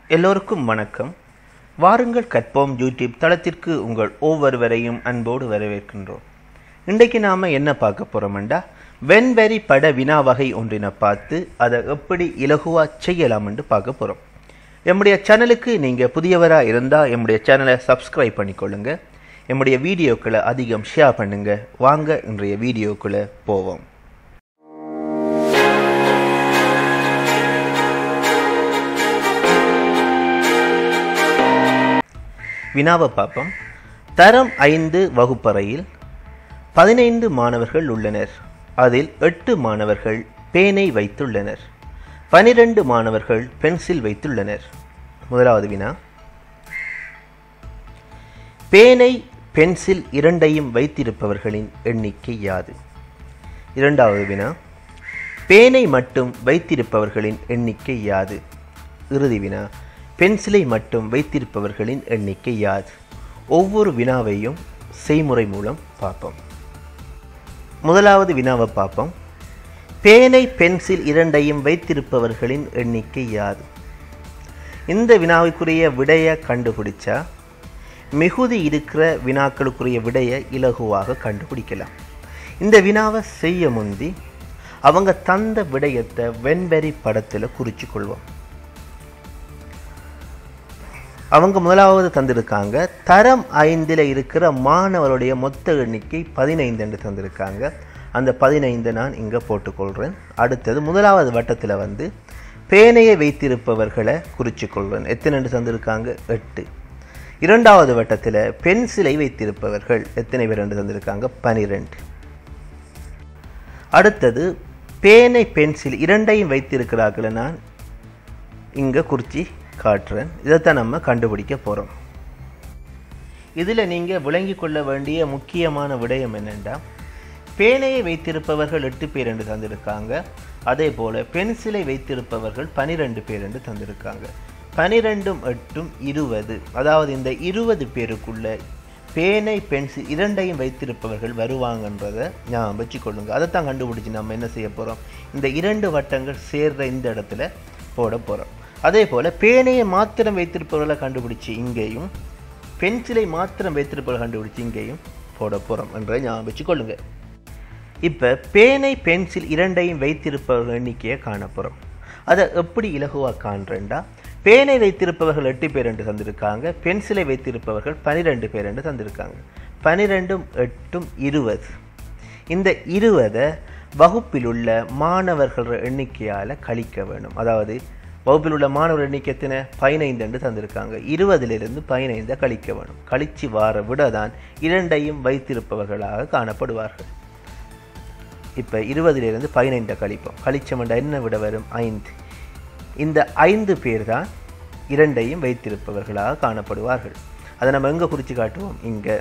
எல்லோருக்கும் வணக்கம் வாருங்கள் கற்போம் யூடியூப் தளத்திற்கு உங்கள் ஒவ்வொருவரையும் அன்போடு வரவேற்கின்றோம் இன்றைக்கு நாம என்ன பார்க்க போறோம்டா வெண்வெரி பட வினா வகை ஒன்றினை பார்த்து அதை எப்படி இலகுவா செய்யலாம் என்று பார்க்க போறோம் எம்முடைய சேனலுக்கு நீங்க புதியவரா இருந்தா எம்முடைய சேனலை சப்ஸ்கிரைப் பண்ணிக்கொள்ளுங்க எம்முடைய வீடியோக்களை அதிகம் ஷேர் பண்ணுங்க வாங்க இன்றைய வீடியோக்குள்ள போவோம் வினாவை பார்ப்போம் தரம் ஐந்து வகுப்பறையில் பதினைந்து மாணவர்கள் உள்ளனர் அதில் எட்டு மாணவர்கள் பேனை வைத்துள்ளனர் பனிரெண்டு மாணவர்கள் பென்சில் வைத்துள்ளனர் முதலாவது வினா பேனை பென்சில் இரண்டையும் வைத்திருப்பவர்களின் எண்ணிக்கை யாது இரண்டாவது வினா பேனை மட்டும் வைத்திருப்பவர்களின் எண்ணிக்கை யாது இறுதி வினா பென்சிலை மட்டும் வைத்திருப்பவர்களின் எண்ணிக்கை யாது ஒவ்வொரு வினாவையும் செய்முறை மூலம் பார்ப்போம் முதலாவது வினாவை பார்ப்போம் பேனை பென்சில் இரண்டையும் வைத்திருப்பவர்களின் எண்ணிக்கை யாது இந்த வினாவுக்குரிய விடையை கண்டுபிடிச்சா மிகுதி இருக்கிற வினாக்களுக்குரிய விடையை இலகுவாக கண்டுபிடிக்கலாம் இந்த வினாவை செய்ய முந்தி அவங்க தந்த விடயத்தை வெண்வெரி படத்தில் குறிச்சு கொள்வோம் அவங்க முதலாவது தந்திருக்காங்க தரம் ஐந்தில் இருக்கிற மாணவருடைய மொத்த எண்ணிக்கை பதினைந்து என்று தந்திருக்காங்க அந்த பதினைந்து நான் இங்கே போட்டுக்கொள்கிறேன் அடுத்தது முதலாவது வட்டத்தில் வந்து பேனையை வைத்திருப்பவர்களை குறிச்சு கொள்கிறேன் எத்தனை என்று தந்திருக்காங்க எட்டு இரண்டாவது வட்டத்தில் பென்சிலை வைத்திருப்பவர்கள் எத்தனை பேர் என்று தந்திருக்காங்க பனிரெண்டு அடுத்தது பேனை பென்சில் இரண்டையும் வைத்திருக்கிறார்கள் நான் இங்கே குறிச்சி காட்டுறேன் இதைத்தான் நம்ம கண்டுபிடிக்க போகிறோம் இதில் நீங்கள் விளங்கி கொள்ள வேண்டிய முக்கியமான விடயம் என்னென்னா பேனையை வைத்திருப்பவர்கள் எட்டு பேர் என்று தந்திருக்காங்க அதே போல் பென்சிலை வைத்திருப்பவர்கள் பனிரெண்டு பேர் என்று தந்திருக்காங்க பனிரெண்டும் எட்டும் இருபது அதாவது இந்த இருபது பேருக்குள்ள பேனை பென்சில் இரண்டையும் வைத்திருப்பவர்கள் வருவாங்கன்றதை ஞாபகம் வச்சுக்கொள்ளுங்க அதைத்தான் கண்டுபிடிச்சி நம்ம என்ன செய்ய போகிறோம் இந்த இரண்டு வட்டங்கள் சேர்ற இந்த இடத்துல போட போகிறோம் அதே போல் பேனையை மாத்திரம் வைத்திருப்பவர்களை கண்டுபிடிச்சி இங்கேயும் பென்சிலை மாத்திரம் வைத்திருப்பவர்களை கண்டுபிடிச்சி இங்கேயும் போட போகிறோம் என்றதை ஞாபகம் வச்சுக்கொள்ளுங்க இப்போ பேனை பென்சில் இரண்டையும் வைத்திருப்பவர்கள் எண்ணிக்கையை காண போகிறோம் அதை எப்படி இலகுவாக காண்றேன்டா பேனை வைத்திருப்பவர்கள் எட்டு பேர் என்று தந்திருக்காங்க பென்சிலை வைத்திருப்பவர்கள் பனிரெண்டு பேர் என்று தந்திருக்காங்க பனிரெண்டும் எட்டும் இருபது இந்த இருபதை வகுப்பில் உள்ள மாணவர்கள் எண்ணிக்கையால் கழிக்க வேணும் அதாவது வகுப்பில் உள்ள மாணவர் எண்ணிக்கை எத்தனை பதினைந்து என்று தந்திருக்காங்க இருபதிலிருந்து பதினைந்தை கழிக்க வேணும் கழிச்சு வார விட தான் இரண்டையும் வைத்திருப்பவர்களாக காணப்படுவார்கள் இப்போ இருபதிலிருந்து பதினைந்தை கழிப்போம் கழிச்சமெண்டா என்ன விட வரும் ஐந்து இந்த ஐந்து பேர் தான் இரண்டையும் வைத்திருப்பவர்களாக காணப்படுவார்கள் அதை நம்ம எங்கே குறித்து காட்டுவோம் இங்கே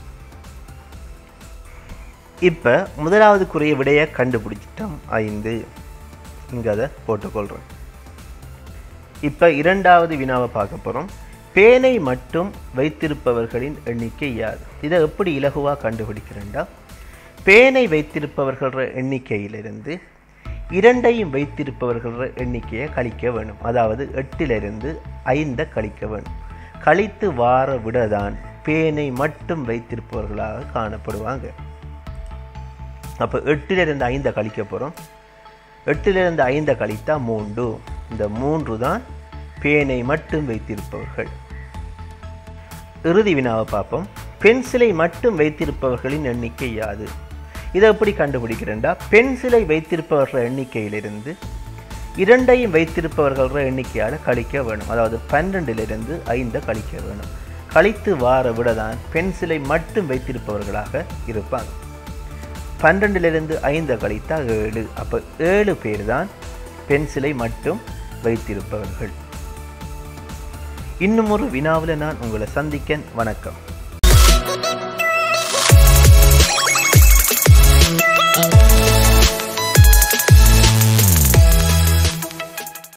இப்போ முதலாவதுக்குரிய விடையை கண்டுபிடிச்சிட்டோம் ஐந்து இங்கே அதை போட்டுக்கொள்கிறோம் இப்போ இரண்டாவது வினாவை பார்க்க போகிறோம் பேனை மட்டும் வைத்திருப்பவர்களின் எண்ணிக்கை யாது இதை எப்படி இலகுவாக கண்டுபிடிக்கிறேன்டா பேனை வைத்திருப்பவர்கள எண்ணிக்கையிலிருந்து இரண்டையும் வைத்திருப்பவர்கள எண்ணிக்கையை கழிக்க வேணும் அதாவது எட்டிலிருந்து ஐந்தை கழிக்க வேணும் கழித்து வார விடதான் பேனை மட்டும் வைத்திருப்பவர்களாக காணப்படுவாங்க அப்போ எட்டிலிருந்து ஐந்தை கழிக்க போகிறோம் எட்டிலிருந்து ஐந்தை கழித்தா மூன்று இந்த மூன்று தான் பேனை மட்டும் வைத்திருப்பவர்கள் இறுதி வினாவை பார்ப்போம் பென்சிலை மட்டும் வைத்திருப்பவர்களின் எண்ணிக்கை யாது இதை எப்படி கண்டுபிடிக்கிறேன்டா பென்சிலை வைத்திருப்பவர்கள் எண்ணிக்கையிலிருந்து இரண்டையும் வைத்திருப்பவர்கள எண்ணிக்கையால் கழிக்க வேணும் அதாவது பன்னெண்டிலிருந்து ஐந்தை கழிக்க வேணும் கழித்து வார விட தான் பென்சிலை மட்டும் வைத்திருப்பவர்களாக இருப்பாங்க பன்னெண்டிலிருந்து ஐந்தை கழித்தா ஏழு அப்போ ஏழு பேர் தான் பென்சிலை மட்டும் வைத்திருப்பவர்கள் இன்னும் ஒரு வினாவில் நான் உங்களை சந்திக்கன் வணக்கம்